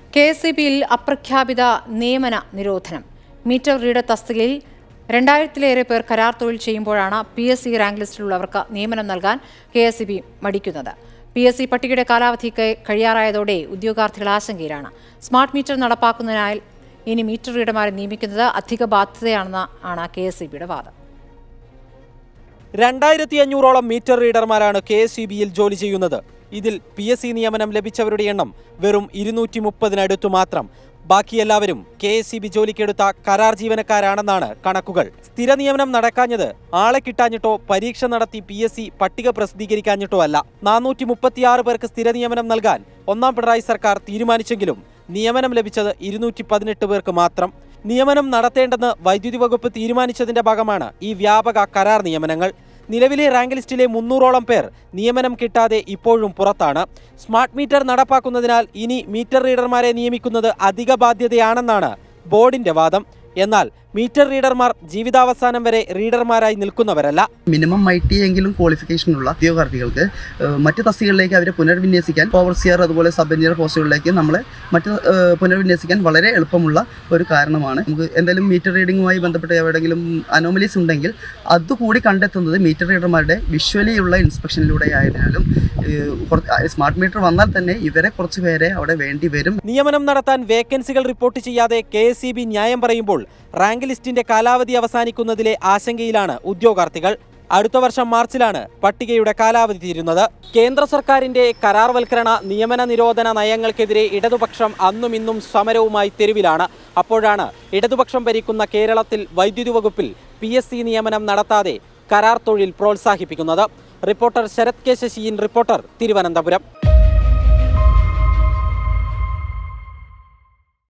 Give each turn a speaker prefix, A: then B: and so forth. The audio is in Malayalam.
A: കെ എസ് ഇ ബിയിൽ അപ്രഖ്യാപിത നിയമന നിരോധനം മീറ്റർ റീഡർ തസ്തികയിൽ രണ്ടായിരത്തിലേറെ പേർ കരാർ തൊഴിൽ ചെയ്യുമ്പോഴാണ് പി എസ് സി റാങ്ക് ലിസ്റ്റിലുള്ളവർക്ക് നിയമനം നൽകാൻ കെ എസ് ഇ ബി മടിക്കുന്നത് പി എസ് സി പട്ടികയുടെ കാലാവധി ക- കഴിയാറായതോടെ ഉദ്യോഗാർത്ഥികൾ ആശങ്കയിലാണ് സ്മാർട്ട് മീറ്റർ നടപ്പാക്കുന്നതിനാൽ ഇനി മീറ്റർ റീഡർമാരെ നിയമിക്കുന്നത് അധിക ബാധ്യതയാണെന്ന് ആണ് കെ എസ് ഇ ബിയുടെ വാദം
B: രണ്ടായിരത്തി അഞ്ഞൂറോളം മീറ്റർ റീഡർമാരാണ് കെ എസ് ഇ ബിയിൽ ജോലി ചെയ്യുന്നത് ഇതിൽ പി എസ് സി നിയമനം ലഭിച്ചവരുടെ എണ്ണം വെറും ഇരുന്നൂറ്റി മുപ്പതിനടുത്തു മാത്രം ബാക്കി എല്ലാവരും കെ എസ് ഇ ബി ജോലിക്കെടുത്ത കരാർ ജീവനക്കാരാണെന്നാണ് കണക്കുകൾ സ്ഥിര നിയമനം നടക്കാഞ്ഞത് ആളെ കിട്ടാഞ്ഞിട്ടോ പരീക്ഷ നടത്തി പി എസ് സി പട്ടിക പ്രസിദ്ധീകരിക്കാഞ്ഞിട്ടോ അല്ല നാനൂറ്റി മുപ്പത്തിയാറ് പേർക്ക് സ്ഥിര നിയമനം നൽകാൻ ഒന്നാം പിണറായി സർക്കാർ തീരുമാനിച്ചെങ്കിലും നിയമനം ലഭിച്ചത് ഇരുന്നൂറ്റി പതിനെട്ട് പേർക്ക് മാത്രം നിയമനം നടത്തേണ്ടെന്ന് വൈദ്യുതി വകുപ്പ് തീരുമാനിച്ചതിന്റെ ഭാഗമാണ് ഈ വ്യാപക കരാർ നിയമനങ്ങൾ നിലവിലെ റാങ്ക് ലിസ്റ്റിലെ മുന്നൂറോളം പേർ നിയമനം കിട്ടാതെ ഇപ്പോഴും പുറത്താണ് സ്മാർട്ട് മീറ്റർ നടപ്പാക്കുന്നതിനാൽ ഇനി മീറ്റർ റീഡർമാരെ നിയമിക്കുന്നത് അധിക ബാധ്യതയാണെന്നാണ് ബോർഡിന്റെ വാദം എന്നാൽ മീറ്റർ റീഡർമാർ ജീവിതാവസാനം വരെ റീഡർമാരായി നിൽക്കുന്നവരല്ല
C: മിനിമം ഐ ടി എങ്കിലും ക്വാളിഫിക്കേഷൻ ഉള്ള ഉദ്യോഗാർത്ഥികൾക്ക് ഏഹ്, മറ്റ് തസ്തികകളിലേക്ക് അവരെ പുനർവിന്യസിക്കാൻ ഓവർസിയർ അതുപോലെ സബ് എഞ്ചിനീയർ പോസ്റ്റുകളിലേക്ക് നമ്മളെ മറ്റ് ഏഹ്, പുനർവിന്യസിക്കാൻ വളരെ എളുപ്പമുള്ള ഒരു കാരണമാണ് നമുക്ക് എന്തെങ്കിലും മീറ്റർ റീഡിങ്ങുമായി ബന്ധപ്പെട്ട് എവിടെയെങ്കിലും അനോമലീസ് ഉണ്ടെങ്കിൽ അതുകൂടി കണ്ടെത്തുന്നത് മീറ്റർ റീഡർമാരുടെ വിഷ്വലി ഉള്ള ഇൻസ്പെക്ഷനിലൂടെ ആയതിനാലും ഏഹ്, കുറ- സ്മാർട്ട് മീറ്റർ വന്നാൽ തന്നെ ഇവരെ കുറച്ച് പേരെ അവിടെ വേണ്ടി വരും
B: നിയമനം നടത്താൻ വേക്കൻസികൾ റിപ്പോർട്ട് ചെയ്യാതെ കെ എസ് ഇ ബി ന്യായം പറയുമ്പോൾ റാങ്ക് ലിസ്റ്റിന്റെ കാലാവധി അവസാനിക്കുന്നതിലെ ആശങ്കയിലാണ് ഉദ്യോഗാർത്ഥികൾ അടുത്ത വർഷം മാർച്ചിലാണ് പട്ടികയുടെ കാലാവധി തീരുന്നത് കേന്ദ്ര സർക്കാരിന്റെ കരാർവൽക്കരണ നിയമന നിരോധന നയങ്ങൾക്കെതിരെ ഇടതുപക്ഷം അന്നും ഇന്നും സമരവുമായി തെരുവിലാണ് അപ്പോഴാണ് ഇടതുപക്ഷം ഭരിക്കുന്ന കേരളത്തിൽ വൈദ്യുതി വകുപ്പിൽ പി എസ് സി നിയമനം നടത്താതെ കരാർ തൊഴിൽ പ്രോത്സാഹിപ്പിക്കുന്നത് റിപ്പോർട്ടർ ശരത് കെ ശശിയിൻ റിപ്പോർട്ടർ തിരുവനന്തപുരം